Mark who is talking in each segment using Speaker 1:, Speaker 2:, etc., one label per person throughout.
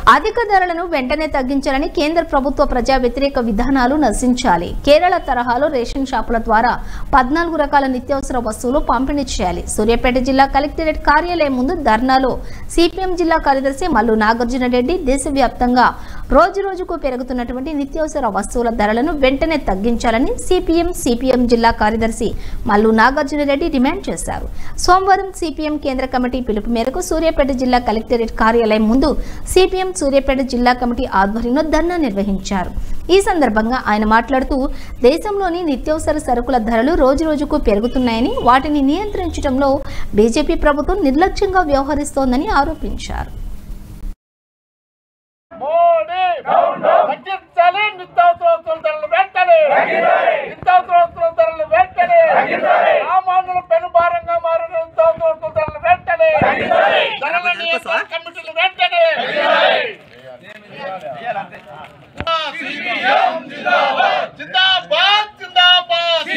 Speaker 1: అధిక ధరలను వెంటనే తగ్గించాలని కేంద్ర ప్రభుత్వ ప్రజా వ్యతిరేక విధానాలు నశించాలి కేరళ తరహాలో రేషన్ షాపుల ద్వారా పద్నాలుగు రకాల నిత్యావసర వస్తువులు పంపిణీ చేయాలి సూర్యాపేట జిల్లా కలెక్టరేట్ కార్యాలయం ముందు ధర్నాలో సిపిఎం జిల్లా కార్యదర్శి మల్లు నాగార్జున రెడ్డి దేశవ్యాప్తంగా రోజు రోజుకు పెరుగుతున్నటువంటి నిత్యావసర వస్తువుల ధరలను వెంటనే తగ్గించాలని సిపిఎం సిపిఎం జిల్లా కార్యదర్శి మల్లు నాగార్జున రెడ్డి డిమాండ్ చేశారు సోమవారం సిపిఎం కేంద్ర కమిటీ పిలుపు మేరకు సూర్యాపేట జిల్లా కలెక్టరేట్ కార్యాలయం ముందు సిపిఎం సూర్యాపేట జిల్లా కమిటీ ఆధ్వర్యంలో ధర్నా నిర్వహించారు ఈ సందర్భంగా ఆయన మాట్లాడుతూ దేశంలోని నిత్యావసర సరుకుల ధరలు రోజు రోజుకు పెరుగుతున్నాయని వాటిని నియంత్రించడంలో బీజేపీ ప్రభుత్వం నిర్లక్ష్యంగా వ్యవహరిస్తోందని ఆరోపించారు
Speaker 2: మోడీ తగ్గించాలి నిత్యావసర వస్తువుల ధరలు వెంటనే నిత్యావసర వస్తువుల ధరలు వెంటనే సామాన్యుల పెనుభారంగా మారిన నిత్యావసర వస్తువుల ధరలు వెంటనే ధరల నియంత్రణ కమిటీలు వెంటనే జిందాబాద్ జిందాబాద్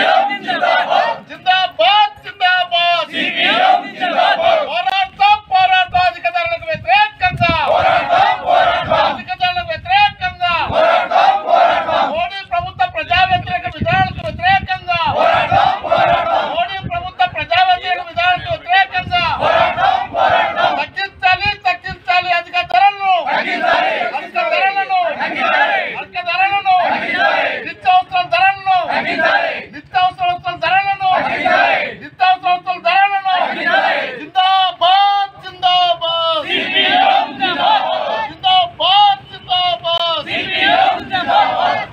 Speaker 2: జిందాబాద్ జిందాబాద్ పోరాటం పోరాటం అధిక ధరలకు వ్యతిరేకంగా అధిక ధరలకు వ్యతిరేకంగా మోడీ ప్రభుత్వ ప్రజా వ్యతిరేక విధానాలకు వ్యతిరేకంగా మోడీ ప్రభుత్వ ప్రజా వ్యతిరేక విధానాలకు వ్యతిరేకంగా తగ్గించాలి తగ్గించాలి అధిక ధరలను అధిక ధరలను అధిక ధరలను నిత్యావసర ధరలను నిత్యావసర వస్తువుల ధరలను నిత్యావసర వస్తువుల ధరలను జిందాబాద్ జిందాబాద్ జిందాబాద్ జిందాబాద్ జిందాబాద్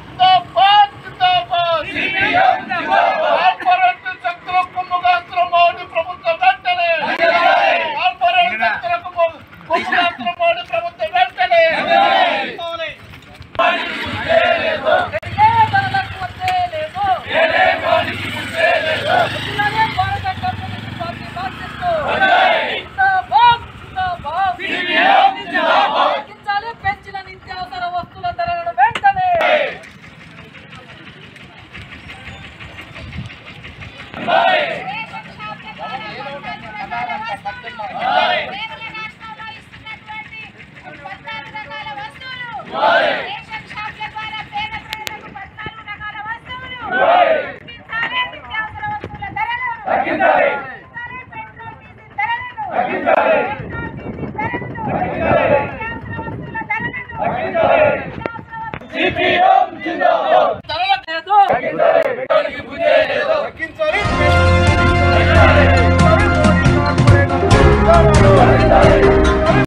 Speaker 2: జిందాబాద్ కార్పొరేట్ శక్తుల కుమ్ముగాస్తుల మోడీ ప్రభుత్వం వెంటనే కార్పొరేట్ శక్తులకు కుమ్ముగాస్తుల మోడీ ప్రభుత్వం వెంటనే
Speaker 3: పెంచిన నిత్యావసర వస్తువుల ధరలను వెంటనే
Speaker 2: ధరల
Speaker 3: లేదు